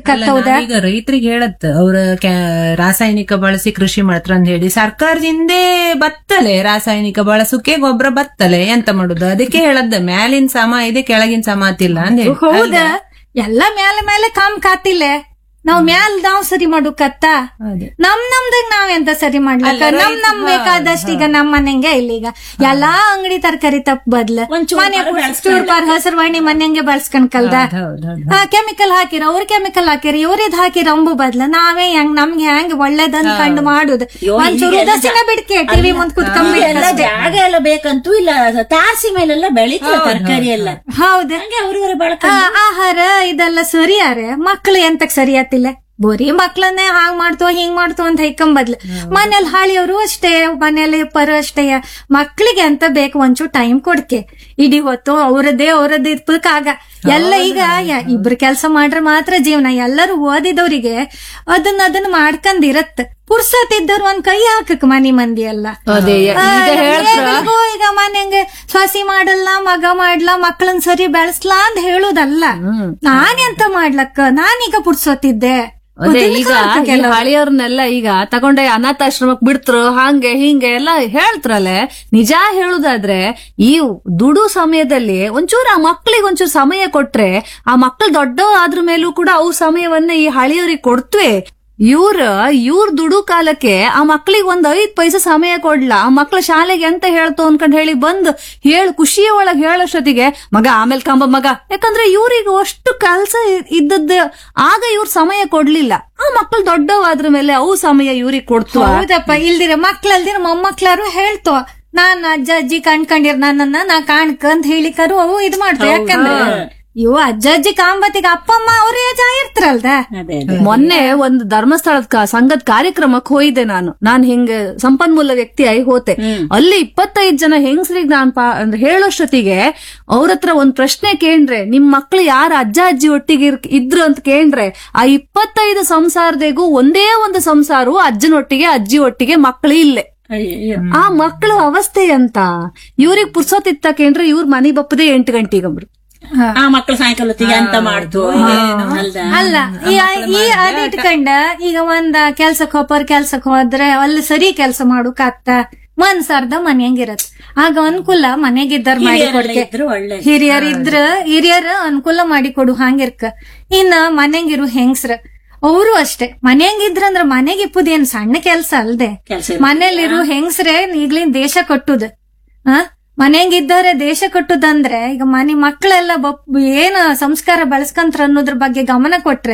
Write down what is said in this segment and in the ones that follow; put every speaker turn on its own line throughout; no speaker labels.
ಆಗ್ಬೇಕಾಗ್ತದ
ಈಗ ರೈತರಿಗೆ ಹೇಳತ್ ಅವ್ರ ಕ್ಯಾ- ರಾಸಾಯನಿಕ ಬಳಸಿ ಕೃಷಿ ಮಾಡ್ತಾರ ಅಂತ ಹೇಳಿ ಸರ್ಕಾರದಿಂದೇ ಬತ್ತಲೆ ರಾಸಾಯನಿಕ ಬಳಸಕ್ಕೆ ಗೊಬ್ಬರ ಬತ್ತಲೆ ಎಂತ ಮಾಡುದು ಅದಕ್ಕೆ ಹೇಳದ್ ಮ್ಯಾಲಿನ ಸಮ ಇದೆ ಕೆಳಗಿನ ಸಮ ಆತಿಲ್ಲ ಅಂತ ಹೇಳಿ
ಹೌದ ಎಲ್ಲ ಮೇಲೆ ಮೇಲೆ ಕಾಮ್ ಕಾತಿಲ್ಲ ನಾವ್ ಮ್ಯಾಲ್ ನಾವ್ ಸರಿ ಮಾಡುಕತ್ತ
ಅದೇ.
ನಮ್ ನಮ್ದಾಗ ನಾವ್ ಎಂತ ಸರಿ ಮಾಡ್ಲಕ್ಕ ನಮ್ ನಮ್ ಬೇಕಾದಷ್ಟು ಈಗ ನಮ್ ಮನೆಂಗೆ ಇಲ್ಲ ಈಗ ಎಲ್ಲಾ ಅಂಗಡಿ ತರಕಾರಿ ತಪ್ಪ ಬದ್ಲ
ಒಂದ್ ಚೂರ್
ಮನೆ
ಪಾರ್ ಬೆಳ್ಸ್ಕೊಂಡ್
ಚೂರ್ಪಾರ್ ಹಸರ್ವಾಣಿ ಮನೆಂಗೆ ಬಳಸ್ಕೊಂಡ್ ಕಲ್ದ
ಹೌದ್ ಹೌದ್
ಹಾ ಕೆಮಿಕಲ್ ಹಾಕಿರ ಅವ್ರ ಕೆಮಿಕಲ್ ಹಾಕಿರ ಇವ್ರಿದ್ ಹಾಕಿರ ಅಂಬು ಬದ್ಲ ನಾವೇ ಹೆಂಗ್ ನಮ್ಗೆ ಹೆಂಗ್ ಒಳ್ಳೇದನ್ ಕಂಡು ಮಾಡುದು
ಅಯ್ಯೋ,
ಒಂಚೂರು
ಈಗೆಲ್ಲ
ಉದಾಸೀನ ಬಿಡ್ಕೆ ಟಿವಿ ಮುಂದ್
ಎಲ್ಲ
ಕುತ್ಕೊಂಡ್ಬಿಟ್ಟು
ಜಾಗ ಎಲ್ಲ ಬೇಕಂತೂ ಇಲ್ಲ ತಾರಸಿ ಮೇಲೆಲ್ಲ ಬೆಳೀತದೆ ತರಕಾರಿ ಎಲ್ಲ
ಹೌದು
ಹಂಗೆ ಅವ್ರಿವ್ರ ಬಳಕ
ಆ, ಆಹಾರ ಇದೆಲ್ಲ ಸರಿಯಾರೆ ಮಕ್ಳು ಎಂತಕ್ ಸರಿಯಾತಿಲ್ಲ ಬರೀ ಮಕ್ಳನ್ನೇ ಹಾಂಗ್ ಮಾಡ್ತೋ ಹಿಂಗ್ ಮಾಡ್ತೋ ಅಂತ ಹೈಕೊಂಬದ್ಲು ಮನೇಲಿ ಹಾಳಿಯವರು ಅಷ್ಟೇ ಮನೇಲಿ ಪರ ಅಷ್ಟೇ ಮಕ್ಳಿಗೆ ಅಂತ ಬೇಕು ಒಂಚೂರು ಟೈಮ್ ಕೊಡ್ಕೆ ಇಡೀ ಹೊತ್ತು ಅವ್ರದ್ದೇ ಅವ್ರದ್ದು ಇರ್ಬೇಕಾಗ ಎಲ್ಲ ಈಗ ಯ- ಇಬ್ರು ಕೆಲಸ ಮಾಡ್ರೆ ಮಾತ್ರ ಜೀವನ ಎಲ್ಲರೂ ಓದಿದವರಿಗೆ ಅದನ್ನ ಅದನ್ನ ಮಾಡ್ಕೊಂಡಿರತ್ ಪುರ್ಸತ್ತಿದ್ದವ್ರು ಒಂದ್ ಕೈ ಹಾಕಕ್ ಮನಿ ಮಂದಿ ಎಲ್ಲ
ಅದೇ
ಆ,
ಈಗ ಹೇಳ್ತ್ರ
ಹೇಗೂ ಈಗ ಮನೆಗೆ ಸೊಸಿ ಮಾಡಲ್ಲ ಮಗ ಮಾಡ್ಲಾ ಮಕ್ಕಳನ್ ಸರಿ ಬೆಳೆಸ್ಲಾ ಅಂತ ಹೇಳುದಲ್ಲ ನಾನೆಂತ ಮಾಡ್ಲಕ್ಕ ನಾನೀಗ ಪುಡ್ಸೋತಿದ್ದೆ
ಅದೇ ಈಗ ಈ ಹಳಿಯವ್ರನ್ನೆಲ್ಲ ಈಗ ತಗೊಂಡೆ ಅನಾಥಾಶ್ರಮಕ್ ಬಿಡ್ತ್ರು ಹಂಗೆ ಹಿಂಗೆ ಎಲ್ಲ ಹೇಳ್ತ್ರಲೆ ನಿಜ ಹೇಳುದಾದ್ರೆ ಈ ದುಡು ಸಮಯದಲ್ಲಿ ಒಂಚೂರು ಆ ಮಕ್ಳಿಗೆ ಒಂಚೂರು ಸಮಯ ಕೊಟ್ರೆ ಆ ಮಕ್ಳು ದೊಡ್ಡ ಆದ್ರ ಮೇಲೂ ಕೂಡ ಅವು ಸಮಯವನ್ನ ಈ ಹಳಿಯವ್ರಿಗೆ ಕೊಡ್ತ್ವೆ ಇವ್ರ ಇವ್ರ ದುಡು ಕಾಲಕ್ಕೆ ಆ ಮಕ್ಳಿಗೆ ಒಂದ್ ಐದ್ ಪೈಸೆ ಸಮಯ ಕೊಡ್ಲ ಆ ಮಕ್ಳ ಶಾಲೆಗೆ ಎಂತ ಹೇಳ್ತು ಅನ್ಕೊಂಡ್ ಹೇಳಿ ಬಂದು ಹೇಳು ಖುಷಿಯ ಒಳಗ್ ಹೇಳೋಷ್ಟೊತ್ತಿಗೆ ಮಗ ಆಮೇಲೆ ಕಂಬ ಮಗ ಯಾಕಂದ್ರೆ ಇವ್ರಿಗೆ ಅಷ್ಟು ಕೆಲ್ಸ ಇದ್ದದ್ದು ಆಗ ಇವ್ರ ಸಮಯ ಕೊಡ್ಲಿಲ್ಲ ಆ ಮಕ್ಳು ದೊಡ್ಡವಾದ್ರ ಮೇಲೆ ಅವು ಸಮಯ ಇವ್ರಿಗೆ ಕೊಡ್ತು
ಹೌದಪ್ಪ ಇಲ್ದಿರ ಮಕ್ಳಲ್ದಿರ ಮೊಮ್ಮಕ್ಳಾರು ಹೇಳ್ತೋ ನಾನ್ ಅಜ್ಜ ಅಜ್ಜಿ ಕಣ್ಕೊಂಡಿರ್ ನನ್ನನ್ನ ನಾ ಕಾಣ್ಕ ಅಂತ ಹೇಳಿಕರು ಅವು ಇದ್ ಮಾಡ್ತಾವ ಯಾಕಂದ್ರೆ ಇವು ಅಜ್ಜ ಅಜ್ಜಿ ಕಾಂಬತ್ತಿಗೆ ಅಪ್ಪ ಅಮ್ಮ ಅವ್ರ ಏಜ್ ಆಗಿರ್ತಾರಲ್ದ
ಅದೇ ಅದೇ
ಮೊನ್ನೆ ಒಂದು ಧರ್ಮಸ್ಥಳದ ಕ- ಸಂಘದ ಕಾರ್ಯಕ್ರಮಕ್ಕೆ ಹೋಯ್ದೆ ನಾನು ನಾನ್ ಹಿಂಗ ಸಂಪನ್ಮೂಲ ವ್ಯಕ್ತಿ ಆಗಿ ಹೋತೆ ಅಲ್ಲಿ ಇಪ್ಪತ್ತೈದು ಜನ ಹೆಂಗಸ್ರಿಗೆ ನಾನ್ ಪಾ ಅಂದ್ರೆ ಹೇಳೋಷ್ಟೊತ್ತಿಗೆ ಅವ್ರ ಹತ್ರ ಒಂದ್ ಪ್ರಶ್ನೆ ಕೇಂಡ್ರೆ ನಿಮ್ ಮಕ್ಳು ಯಾರ ಅಜ್ಜ ಅಜ್ಜಿ ಒಟ್ಟಿಗೆ ಇರ್- ಇದ್ರು ಅಂತ ಕೇಂಡ್ರೆ ಆ ಇಪ್ಪತ್ತೈದು ಸಂಸಾರದಿಗೂ ಒಂದೇ ಒಂದು ಸಂಸಾರವು ಅಜ್ಜನೊಟ್ಟಿಗೆ ಅಜ್ಜಿ ಒಟ್ಟಿಗೆ ಮಕ್ಳು ಇಲ್ಲೇ
ಅಯ್ಯಯ್ಯೋ.
ಆ ಮಕ್ಕಳ ಅವಸ್ಥೆ ಅಂತ ಇವ್ರಿಗೆ ಪುರ್ಸೋತಿತ್ತ ಕೇಂದ್ರ ಇವ್ರ ಮನೆ ಬಪ್ಪದೆ ಎಂಟು ಗಂಟೆಗಂಬ್ರು
ಆ ಮಕ್ಳು ಸಾಯಂಕಾಲ ಹೊತ್ತಿಗೆ ಅಂತ ಮಾಡ್ತು ಅಲ್ದ
ಅಲ್ಲ ಈ ಈ ಅದ್ ಇಟ್ಕೊಂಡ ಈಗ ಒಂದ ಕೆಲ್ಸಕ್ ಹೋಪರ್ ಕೆಲ್ಸಕ್ ಹೋದ್ರೆ ಅಲ್ಲಿ ಸರಿ ಕೆಲ್ಸ ಮಾಡುಕಾಗ್ತ ಮನ್ಸಾರ್ದ ಮನ್ಯಂಗಿರತ್ ಆಗ ಅನುಕೂಲ ಮನೆಗಿದ್ದಾರ ಮಾಡಿ
ಹಿರಿಯರೆಲ್ಲ
ಕೊಡ್ಕೆ
ಇದ್ರು ಒಳ್ಳೆ
ಹಿರಿಯರ್ ಇದ್ರ ಹಿರಿಯರ ಅನುಕೂಲ ಮಾಡಿ ಕೊಡು ಹಂಗಿರ್ಕ ಇನ್ನ ಮನೆಗಿರು ಹೆಂಗ್ಸ್ರ ಅವರು ಅಷ್ಟೇ ಮನೆಯಂಗಿದ್ರಂದ್ರ ಮನೆಗೆ ಇಪ್ಪುದೇನ್ ಸಣ್ಣ ಕೆಲ್ಸ ಅಲ್ದೆ
ಕೆಲ್ಸ
ಮನೇಲಿರು ಹೆಂಗ್ಸ್ರೆ ಈಗ್ಲಿನ್ ದೇಶ ಕಟ್ಟುದು ಆ ಮನೆಯಂಗಿದ್ದಾರೆ ದೇಶ ಕಟ್ಟುದಂದ್ರೆ ಈಗ ಮನೆ ಮಕ್ಕಳೆಲ್ಲ ಬಪ್ ಏನ್ ಸಂಸ್ಕಾರ ಬೆಳೆಸ್ಕಂತ್ರ ಅನ್ನೋದ್ರ ಬಗ್ಗೆ ಗಮನ ಕೊಟ್ರೆ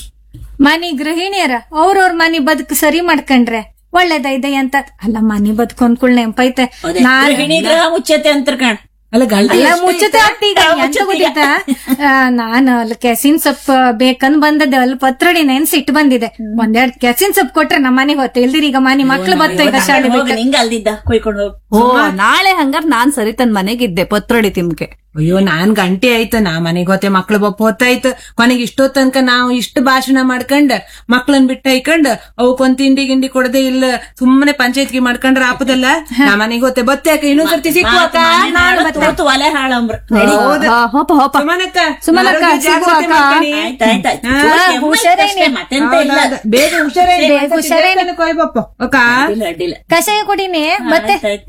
ಮನಿ ಗೃಹಿಣಿಯರ ಅವ್ರವ್ರ ಮನಿ ಬದುಕು ಸರಿ ಮಾಡ್ಕೊಂಡ್ರೆ ಒಳ್ಳೇದೈದೆ ಅಂತ ಅಲ್ಲ ಮನಿ ಬದುಕು ಅನ್ಕುಳ್ ನೆಂಪೈತೆ
ಅದೇ
ನಾನ್
ಗೃಹಿಣಿ ಗೃಹ ಮುಚ್ಚತೆ ಅಂತ ಕಣ್
ಅಲ್ಲ ಗಂಟೆ
ಅಲ್ಲ ಮುಚ್ಚತೆ ಅತ್ತಿ ಈಗ ಎಂತ ಗೊತ್ತಿತ್ತಾ? ಆ, ನಾನು ಅಲ್ಲಿ ಕೆಸಿನ್ ಸೊಪ್ಪು ಬೇಕಂದ್ ಬಂದದ್ದೆ ಅಲ್ಲಿ ಪತ್ರೊಡಿ ನೆನ್ಸಿ ಇಟ್ಟು ಬಂದಿದೆ ಒಂದೆರಡ್ ಕೆಸಿನ್ ಸೊಪ್ಪು ಕೊಟ್ರೆ ನಮ್ಮ ಮನೆಗೆ ಹೊತ್ತು ಇಲ್ದಿರಿ ಈಗ ಮನೆ ಮಕ್ಳು ಬತ್ತ ಈಗ ಶಾಲೆ
ಹೋಗಿ ನಿಂಗೆ ಅಲ್ದಿದ್ದ ಕೊಯ್ಕೊಂಡು ಹೋಗ್
ಓ ನಾಳೆ ಹಂಗಾರ್ ನಾನ್ ಸರಿ ತನ್ ಮನೆಗಿದ್ದೆ ಪತ್ರೊಡಿ ತಿಮ್ಕೆ
ಅಯ್ಯೋ ನಾನ್ ಗಂಟೆ ಆಯ್ತು ನಾ ಮನೆಗ್ ಹೋತೆ ಮಕ್ಳು ಬಪ್ಪ ಹೊತ್ತಾಯ್ತು ಕೊನೆಗೆ ಇಷ್ಟೋ ತನಕ ನಾವು ಇಷ್ಟು ಭಾಷಣ ಮಾಡ್ಕೊಂಡ್ ಮಕ್ಳನ್ ಬಿಟ್ಟ ಹೈಕೊಂಡ್ ಅವಕ್ಕೊಂದ್ ತಿಂಡಿ ಗಿಂಡಿ ಕೊಡದೆ ಇಲ್ಲ ಸುಮ್ಮನೆ ಪಂಚಾಯತ್ಗೆ ಮಾಡ್ಕೊಂಡ್ರ ಆಪದಲ್ಲ ನಾ ಮನೆಗ್ ಹೋತೆ ಬತ್ತಾಕ ಇನ್ನೊಂದ್ಸರ್ತಿ ಸಿಕ್ಕುವಕ್ಕ
ತೋತು ಒಲೆ ಹಾಳಂಬ್ರ
ಹಾ, ಹೋಪ ಹೋಪ
ಸುಮನಕ್ಕ
ಸುಮನಕ್ಕ,
ಆರೋಗ್ಯ ಜಾಗ್ರತೆ
ಸಿಗುವಕ್ಕ.
ಮಾಡ್ಕೊಳ್ಳಿ.
ಆಯ್ತಾಯ್ತಾಯ್ತು
ಹಾ,
ಹುಷಾರೇನೆ ಮತ್ತೆಂತ ಇಲ್ಲ
ಹೌದೌದು. ಬೇಗ ಹುಷಾರೇ
ಹುಷಾರೇನೆ.
ಕೊಯ್ಬಪ್ಪ ಅಕ್ಕ
ಅಡ್ಡಿಲ್ಲ ಅಡ್ಡಿಲ್ಲ
ಕಷಾಯ ಕುಡಿನಿ ಮತ್ತೆ
ಆಯ್ತಾಯ್ತು.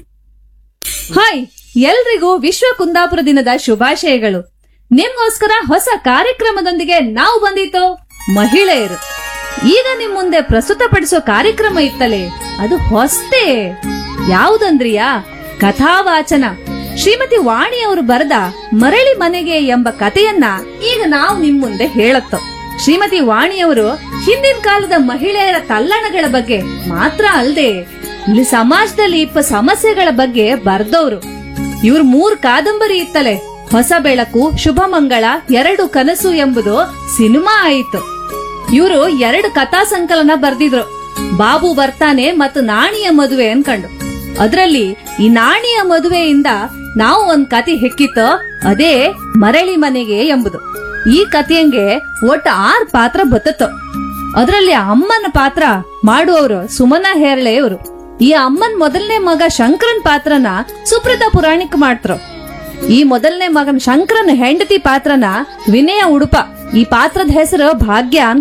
ಹಾಯ್ ಎಲ್ರಿಗೂ ವಿಶ್ವ ಕುಂದಾಪುರ ದಿನದ ಶುಭಾಶಯಗಳು ನಿಮ್ಗೋಸ್ಕರ ಹೊಸ ಕಾರ್ಯಕ್ರಮದೊಂದಿಗೆ ನಾವು ಬಂದಿತ್ತು ಮಹಿಳೆಯರು ಈಗ ನಿಮ್ ಮುಂದೆ ಪ್ರಸ್ತುತಪಡಿಸೋ ಕಾರ್ಯಕ್ರಮ ಇತ್ತಲೇ ಅದು ಹೊಸ್ತೇ ಯಾವುದಂದ್ರಿಯಾ ಕಥಾವಾಚನ ಶ್ರೀಮತಿ ವಾಣಿ ಅವರು ಬರೆದ ಮರಳಿ ಮನೆಗೆ ಎಂಬ ಕಥೆಯನ್ನ ಈಗ ನಾವು ನಿಮ್ ಮುಂದೆ ಹೇಳತ್ತೋ ಶ್ರೀಮತಿ ವಾಣಿಯವರು ಹಿಂದಿನ ಕಾಲದ ಮಹಿಳೆಯರ ತಲ್ಲಣಗಳ ಬಗ್ಗೆ ಮಾತ್ರ ಅಲ್ಲದೆ ಇಲ್ಲಿ ಸಮಾಜದಲ್ಲಿ ಇಪ್ಪ ಸಮಸ್ಯೆಗಳ ಬಗ್ಗೆ ಬರ್ದವ್ರು ಇವ್ರ ಮೂರ್ ಕಾದಂಬರಿ ಇತ್ತಲೆ ಹೊಸ ಬೆಳಕು ಶುಭ ಮಂಗಳ ಎರಡು ಕನಸು ಎಂಬುದು ಸಿನಿಮಾ ಆಯಿತು ಇವರು ಎರಡು ಕಥಾ ಸಂಕಲನ ಬರ್ದಿದ್ರು ಬಾಬು ಬರ್ತಾನೆ ಮತ್ತು ನಾಣಿಯ ಮದುವೆ ಅನ್ಕಂಡು ಅದ್ರಲ್ಲಿ ಈ ನಾಣಿಯ ಮದುವೆಯಿಂದ ನಾವು ಒಂದ್ ಕತೆ ಹೆಕ್ಕಿತ್ತು ಅದೇ ಮರಳಿ ಮನೆಗೆ ಎಂಬುದು ಈ ಕಥೆಯಂಗೆ ಒಟ್ಟು ಆರ್ ಪಾತ್ರ ಬತ್ತತ್ತು ಅದರಲ್ಲಿ ಅಮ್ಮನ ಪಾತ್ರ ಮಾಡುವವರು ಸುಮನ ಹೇರಳೆಯವರು ಈ ಅಮ್ಮನ್ ಮೊದಲನೇ ಮಗ ಶಂಕರನ್ ಪಾತ್ರನ ಸುಪ್ರತಾ ಪುರಾಣಿಕ್ ಮಾಡ್ತರು ಈ ಮೊದಲನೇ ಮಗನ್ ಶಂಕರನ್ ಹೆಂಡತಿ ಪಾತ್ರನ ವಿನಯ ಉಡುಪ ಈ ಪಾತ್ರದ ಹೆಸರು ಭಾಗ್ಯ